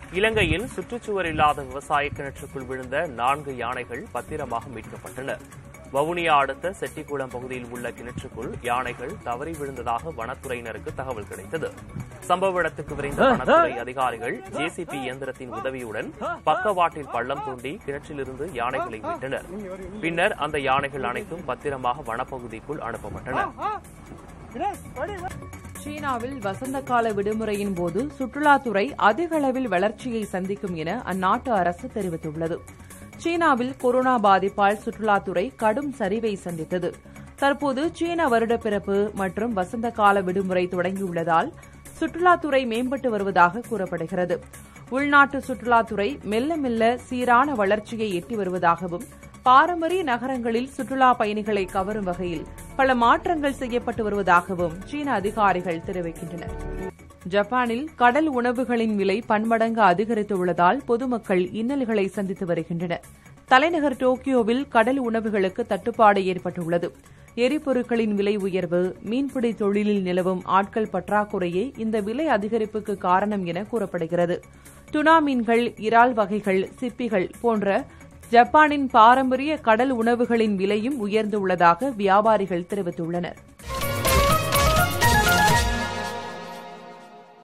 இலங்கையில் சுற்றுச்சுவர் இல்லாத விவசாய கிணற்றுக்குள் விழுந்த நான்கு யானைகள் பத்திரமாக மீட்கப்பட்டன வவுனியா அடுத்த செட்டிக்குளம் பகுதியில் உள்ள கிணற்றுக்குள் யானைகள் தவறி விழுந்ததாக வனத்துறையினருக்கு தகவல் கிடைத்தது சம்பவ இடத்துக்கு விரைந்த வனத்துறை அதிகாரிகள் ஜேசிபி இயந்திரத்தின் உதவியுடன் பக்கவாட்டில் பள்ளம் தோண்டி கிணற்றிலிருந்து யானைகளை மீட்டனர் பின்னர் அந்த யானைகள் அனைத்தும் பத்திரமாக வனப்பகுதிக்குள் அனுப்பப்பட்டன சீனாவில் வசந்த கால விடுமுறையின் போது சுற்றுலாத்துறை அதிக அளவில் வளர்ச்சியை சந்திக்கும் என அந்நாட்டு அரசு தெரிவித்துள்ளது சீனாவில் கொரோனா பாதிப்பால் சுற்றுலாத்துறை கடும் சரிவை சந்தித்தது தற்போது சீன வருடப்பிறப்பு மற்றும் வசந்த கால விடுமுறை தொடங்கியுள்ளதால் சுற்றுலாத்துறை மேம்பட்டு வருவதாக கூறப்படுகிறது உள்நாட்டு சுற்றுலாத்துறை மெல்ல மெல்ல சீரான வளர்ச்சியை எட்டி வருவதாகவும் பாரம்பரிய நகரங்களில் சுற்றுலா பயணிகளை கவரும் வகையில் பல மாற்றங்கள் செய்யப்பட்டு வருவதாகவும் சீன அதிகாரிகள் தெரிவிக்கின்றனர் ஜப்பானில் கடல் உணவுகளின் விலை பன்மடங்கு அதிகரித்துள்ளதால் பொதுமக்கள் இன்னல்களை சந்தித்து வருகின்றனர் தலைநகர் டோக்கியோவில் கடல் உணவுகளுக்கு தட்டுப்பாடு ஏற்பட்டுள்ளது எரிபொருட்களின் விலை உயர்வு மீன்பிடி தொழிலில் நிலவும் ஆட்கள் பற்றாக்குறையே இந்த விலை அதிகரிப்புக்கு காரணம் என கூறப்படுகிறது துனா மீன்கள் இறால் வகைகள் சிப்பிகள் போன்ற ஜப்பானின் பாரம்பரிய கடல் உணவுகளின் விலையும் உயர்ந்துள்ளதாக வியாபாரிகள் தெரிவித்துள்ளனர்